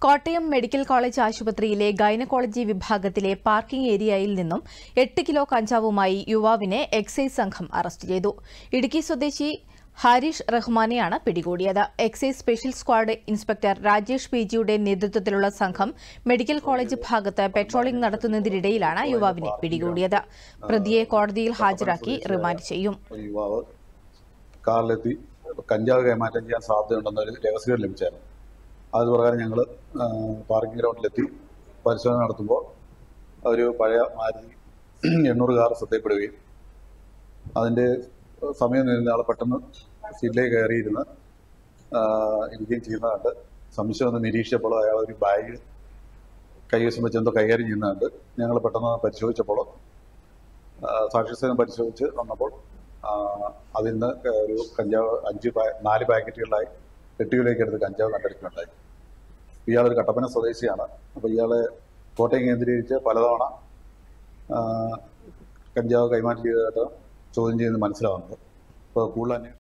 Kottayam medical college ആശുപത്രിയിലെ gynaecology വിഭാഗത്തിലെ parking ഏരിയയിൽ നിന്നും എട്ട് കിലോ കഞ്ചാവുമായി യുവാവിനെ എക്സൈസ് സംഘം അറസ്റ്റ് ചെയ്തു ഇടുക്കി സ്വദേശി ഹാരിഷ് റഹ്മാനെയാണ് പിടികൂടിയത് excise special squad inspector Rajesh P ജിയുടെ നേതൃത്വത്തിലുള്ള സംഘം മെഡിക്കൽ കോളേജ് ഭാഗത്ത് പെട്രോളിംഗ് നടത്തുന്നതിനിടയിലാണ് യുവാവിനെ പിടികൂടിയത് പ്രതിയെ കോടതിയിൽ ഹാജരാക്കി റിമാൻഡ് ചെയ്യും ഒരു യുവാവ് കാറിലെത്തി കഞ്ചാവ് കൈമാറ്റം ചെയ്യാൻ സാധ്യതയുണ്ടെന്നൊരു രഹസ്യം ലഭിച്ചായിരുന്നു അത് പ്രകാരം ഞങ്ങൾ പാർക്കിംഗ് ഗ്രൗണ്ടിലെത്തി പരിശോധന നടത്തുമ്പോൾ ഒരു പഴയ മാരുതി എണ്ണൂറ് കാർ ശ്രദ്ധയിൽപ്പെടുകയും അതിൻ്റെ സമയം നിന്ന ആൾ പെട്ടെന്ന് സീറ്റിലേക്ക് കയറിയിരുന്ന് ആ, ഇരിക്കുകയും ചെയ്യുന്നതുകൊണ്ട് സംശയം ഒന്ന് നിരീക്ഷിച്ചപ്പോൾ അയാൾ ഒരു ബാഗ് കൈവശം വെച്ച് എന്തോ കൈകാര്യം ചെയ്യുന്നതുകൊണ്ട് ഞങ്ങൾ പെട്ടെന്ന് പരിശോധിച്ചപ്പോൾ ആ, സാക്ഷ്യസേനം പരിശോധിച്ച് വന്നപ്പോൾ ആ, അതിൽ നിന്ന് ഒരു കഞ്ചാവ് അഞ്ച് പാ- നാല് പാക്കറ്റുകളിലായി എട്ട് കിലോയ്ക്ക് എടുത്ത് കഞ്ചാവ് കണ്ടെടുക്കുകയുണ്ടായി ഇയാളൊരു കട്ടപ്പന സ്വദേശിയാണ് അപ്പോൾ ഇയാളെ കോട്ടയം കേന്ദ്രീകരിച്ച് പലതവണ ആ, കഞ്ചാവ് കൈമാറ്റം ചെയ്തതായിട്ട് ചോദ്യം ചെയ്യുന്നത് മനസ്സിലാവുന്നത് അപ്പോൾ കൂടുതൽ അന്വേഷണം